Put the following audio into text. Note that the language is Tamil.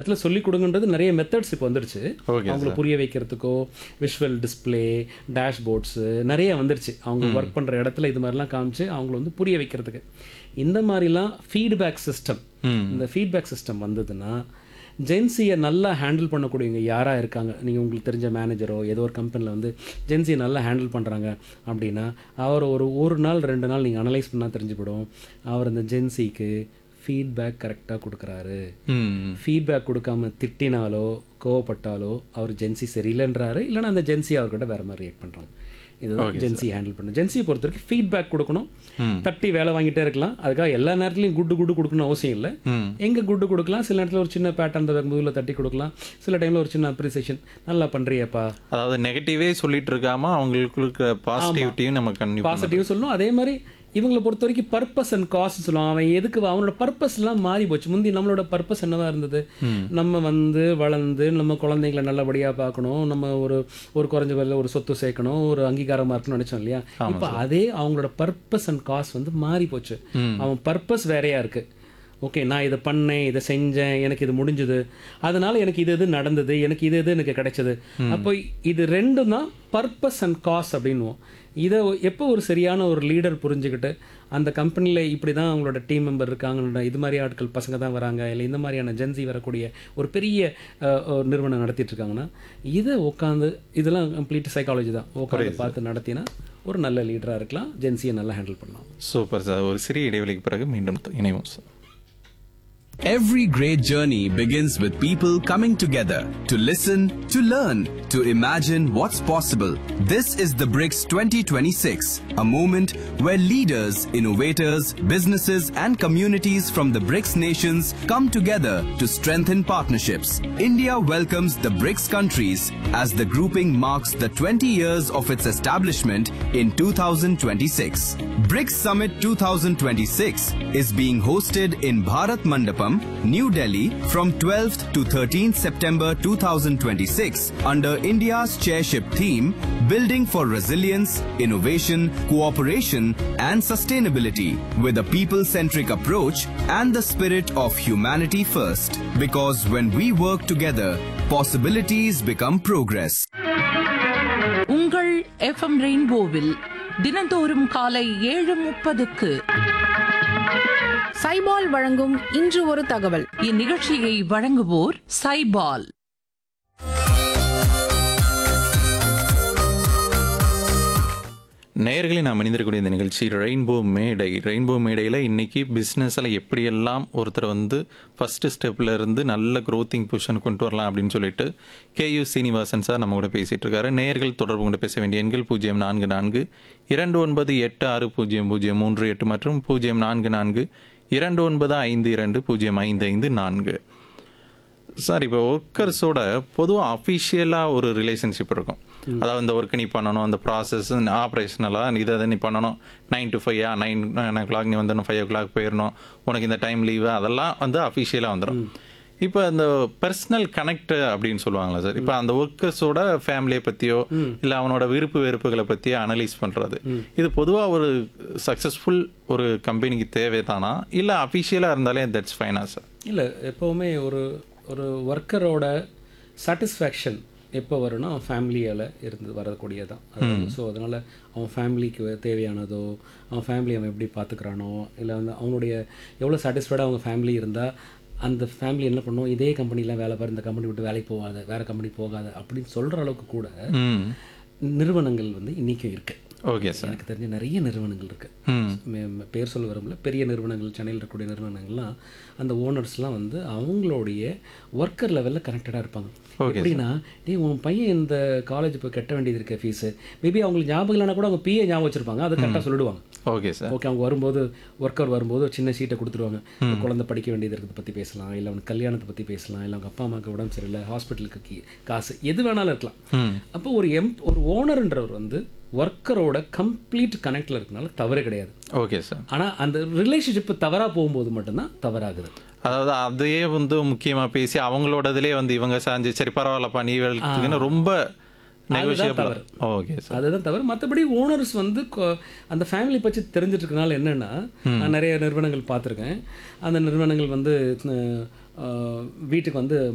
இடத்துல சொல்லிக் கொடுங்கன்றது நிறைய மெத்தட்ஸ் இப்போ வந்துருச்சு ஓகே அவங்கள புரிய வைக்கிறதுக்கோ விஷுவல் டிஸ்ப்ளே டேஷ்போர்ட்ஸு நிறைய வந்துருச்சு அவங்க ஒர்க் பண்ணுற இடத்துல இது மாதிரிலாம் காமிச்சு அவங்கள வந்து புரிய வைக்கிறதுக்கு இந்த மாதிரிலாம் ஃபீட்பேக் சிஸ்டம் இந்த ஃபீட்பேக் சிஸ்டம் வந்ததுன்னா ஜென்சியை நல்லா ஹேண்டில் பண்ணக்கூடியவங்க யாராக இருக்காங்க நீங்கள் உங்களுக்கு தெரிஞ்ச மேனேஜரோ ஏதோ ஒரு கம்பெனியில் வந்து ஜென்சியை நல்லா ஹேண்டில் பண்ணுறாங்க அப்படின்னா அவர் ஒரு ஒரு நாள் ரெண்டு நாள் நீங்கள் அனலைஸ் பண்ணால் தெரிஞ்சுப்படும் அவர் அந்த ஜென்சிக்கு ஃபீட்பேக் கரெக்டாக கொடுக்குறாரு ம் ஃபீட்பேக் கொடுக்காம திட்டினாலோ கோவப்பட்டாலோ அவர் ஜென்சி சரியில்லைன்றாரு இல்லைன்னா அந்த ஜென்சி அவர்கிட்ட வேற மாதிரி ரியாக்ட் பண்ணுறாங்க இதுதான் ஜென்சி ஹேண்டில் பண்ணணும் ஜென்சியை பொறுத்த வரைக்கும் ஃபீட்பேக் கொடுக்கணும் தட்டி வேலை வாங்கிட்டே இருக்கலாம் அதுக்காக எல்லா நேரத்துலையும் குட்டு குட்டு கொடுக்கணும் அவசியம் இல்லை ம் எங்கே குட்டு கொடுக்கலாம் சில நேரத்தில் ஒரு சின்ன பேட்டர்ன் வரும்போது தட்டி கொடுக்கலாம் சில டைமில் ஒரு சின்ன அப்ரிசியேஷன் நல்லா பண்ணுறியப்பா அதாவது நெகட்டிவே சொல்லிட்டு இருக்காம அவங்களுக்கு இருக்கிற பாசிட்டிவிட்டியும் நம்ம கண்டிப்பா பாசிட்டிவ் சொல்லணும் அதே மாதிரி இவங்களை பொறுத்த வரைக்கும் பர்பஸ் அண்ட் காஸ்ட் சொல்லுவான் அவன் எதுக்கு வா- அவனோட பர்பஸ்லாம் மாறி போச்சு முந்தி நம்மளோட பர்பஸ் என்னவா இருந்தது நம்ம வந்து வளர்ந்து நம்ம குழந்தைங்களை நல்லபடியா பார்க்கணும் நம்ம ஒரு ஒரு குறைஞ்ச விலையில ஒரு சொத்து சேர்க்கணும் ஒரு அங்கீகாரமா இருக்கணும்னு நினைச்சோம் இல்லையா இப்போ அதே அவங்களோட பர்பஸ் அண்ட் காஸ்ட் வந்து மாறி போச்சு அவன் பர்பஸ் வேறையா இருக்கு ஓகே நான் இதை பண்ணேன் இதை செஞ்சேன் எனக்கு இது முடிஞ்சது அதனால எனக்கு இது இது நடந்தது எனக்கு இது இது எனக்கு கிடைச்சது அப்போ இது ரெண்டும் தான் பர்பஸ் அண்ட் காஸ் அப்படின்னுவோம் இதை எப்போ ஒரு சரியான ஒரு லீடர் புரிஞ்சுக்கிட்டு அந்த கம்பெனியில் இப்படி தான் அவங்களோட டீம் மெம்பர் இருக்காங்க இது மாதிரி ஆட்கள் பசங்க தான் வராங்க இல்லை இந்த மாதிரியான ஜென்சி வரக்கூடிய ஒரு பெரிய அஹ், ஒரு நிறுவனம் நடத்திட்டு இருக்காங்கன்னா இதை உட்காந்து இதெல்லாம் கம்ப்ளீட் சைக்காலஜி தான் உட்காந்து பார்த்து நடத்தினா ஒரு நல்ல லீடராக இருக்கலாம் ஜென்சியை நல்லா ஹேண்டில் பண்ணலாம் சூப்பர் சார் ஒரு சிறிய இடைவெளிக்கு பிறகு மீண்டும் இணைவோம் sir Every great journey begins with people coming together to listen, to learn, to imagine what's possible. This is the BRICS 2026, a moment where leaders, innovators, businesses, and communities from the BRICS nations come together to strengthen partnerships. India welcomes the BRICS countries as the grouping marks the 20 years of its establishment in 2026. BRICS Summit 2026 is being hosted in Bharat Mandapam, New Delhi from 12th to 13th September 2026 under India's chairship theme Building for Resilience, Innovation, Cooperation and Sustainability with a people-centric approach and the spirit of humanity first. Because when we work together, possibilities become progress. உங்கள் எஃப்எம் ரெயின்போவில் தினந்தோறும் காலை ஏழு முப்பதுக்கு சைபால் வழங்கும் இன்று ஒரு தகவல் இந்நிகழ்ச்சியை வழங்குவோர் சைபால் நேயர்களே நாம் மனிதர்களுடைய இந்த நிகழ்ச்சி ரெயின்போ மேடை ரெயின்போ மேடையில் இன்னைக்கு பிஸ்னஸில் எப்படியெல்லாம் ஒருத்தர் வந்து ஃபஸ்ட்டு ஸ்டெப்பில் இருந்து நல்ல க்ரோத்திங் பொசிஷன் கொண்டு வரலாம் அப்படின்னு சொல்லிட்டு கேயு சீனிவாசன் சார் நம்ம கூட பேசிகிட்டு இருக்காரு நேயர்கள் தொடர்பு கொண்டு பேச வேண்டிய எண்கள் பூஜ்ஜியம் நான்கு நான்கு இரண்டு ஒன்பது எட்டு ஆறு பூஜ்ஜியம் பூஜ்ஜியம் மூன்று எட்டு மற்றும் பூஜ்ஜியம் நான்கு நான்கு இரண்டு ஒன்பது ஐந்து இரண்டு பூஜ்ஜியம் ஐந்து ஐந்து நான்கு சார் இப்போ ஒர்க்கர்ஸோட பொதுவாக அஃபிஷியலாக ஒரு ரிலேஷன்ஷிப் இருக்கும் அதாவது இந்த ஒர்க் நீ பண்ணணும் அந்த ப்ராசஸ் ஆப்ரேஷனலாக இதை நீ பண்ணணும் நைன் டு ஃபைவ் நைன் நைன் ஓ கிளாக் நீ வந்துடணும் ஃபைவ் ஓ கிளாக் போயிடணும் உனக்கு இந்த டைம் லீவு அதெல்லாம் வந்து அஃபிஷியலாக வந்துடும் இப்போ அந்த பர்சனல் கனெக்ட் அப்படின்னு சொல்லுவாங்களா சார் இப்போ அந்த ஒர்க்கர்ஸோட ஃபேமிலியை பற்றியோ இல்லை அவனோட விருப்பு வெறுப்புகளை பற்றியோ அனலைஸ் பண்ணுறது இது பொதுவாக ஒரு சக்ஸஸ்ஃபுல் ஒரு கம்பெனிக்கு தேவைதானா இல்லை அஃபிஷியலாக இருந்தாலே தட்ஸ் ஃபைனா சார் இல்லை எப்போவுமே ஒரு ஒரு ஒர்க்கரோட சாட்டிஸ்ஃபேக்ஷன் எப்போ வரும்னா அவன் ஃபேமிலியால் இருந்து வரக்கூடியதான் ஸோ அதனால் அவன் ஃபேமிலிக்கு தேவையானதோ அவன் ஃபேமிலி அவன் எப்படி பார்த்துக்கிறானோ இல்லை வந்து அவனுடைய எவ்வளோ சாட்டிஸ்ஃபைடாக அவங்க ஃபேமிலி இருந்தால் அந்த ஃபேமிலி என்ன பண்ணும் இதே கம்பெனியில் வேலை பாரு இந்த கம்பெனி விட்டு வேலைக்கு போகாத வேறு கம்பெனி போகாத அப்படின்னு சொல்கிற அளவுக்கு கூட ம் நிறுவனங்கள் வந்து இன்றைக்கும் இருக்குது ஓகே சார் எனக்கு தெரிஞ்ச நிறைய நிறுவனங்கள் இருக்கு ம் மே- மே- பேர் சொல்ல வரும்ல பெரிய நிறுவனங்கள் சென்னையில் இருக்கக்கூடிய நிறுவனங்கள்லாம் அந்த ஓனர்ஸ்லாம் வந்து அவங்களுடைய ஒர்க்கர் லெவலில் கனெக்டடாக இருப்பாங்க எப்படின்னா டேய் உன் பையன் இந்த காலேஜ் போய் கட்ட வேண்டியது இருக்க ஃபீஸு மேபி அவங்களுக்கு ஞாபகம் இல்லைனா கூட அவங்க பிஏ ஞாபகம் வச்சிருப்பாங்க அதை கரெக்டாக சொல்லிடுவாங்க ஓகே சார் ஓகே அவங்க வரும்போது ஒர்க்கர் வரும்போது ஒரு சின்ன சீட்டை கொடுத்துருவாங்க இந்த குழந்தை படிக்க வேண்டியது இருக்கிறத பற்றி பேசலாம் இல்லை அவனுக்கு கல்யாணத்தை பற்றி பேசலாம் இல்லை அவங்க அப்பா அம்மாவுக்கு உடம்பு சரியில்லை ஹாஸ்பிட்டலுக்கு கீ- காசு எது வேணாலும் இருக்கலாம் அப்போ ஒரு எம் ஒரு ஓனர்ன்றவர் வந்து ஒர்க்கரோட கம்ப்ளீட் கனெக்டில் இருக்கனால தவறு கிடையாது ஓகே சார் ஆனால் அந்த ரிலேஷன்ஷிப் தவறாக போகும்போது மட்டும்தான் தவறாகுது அதாவது அதையே வந்து முக்கியமா பேசி அவங்களோட இதுலயே வந்து இவங்க சாஞ்சு சரி பரவாயில்லப்பா நீ வேலைக்குன்னு ரொம்ப நெகோஷியபிள் தவறு. ஓகே சார் அதுதான் தவிர மற்றபடி ஓனர்ஸ் வந்து கொ- அந்த ஃபேமிலி பற்றி தெரிஞ்சிட்டு இருக்கனால என்னென்னா நான் நிறைய நிறுவனங்கள் பார்த்துருக்கேன் அந்த நிறுவனங்கள் வந்து அஹ், வீட்டுக்கு வந்து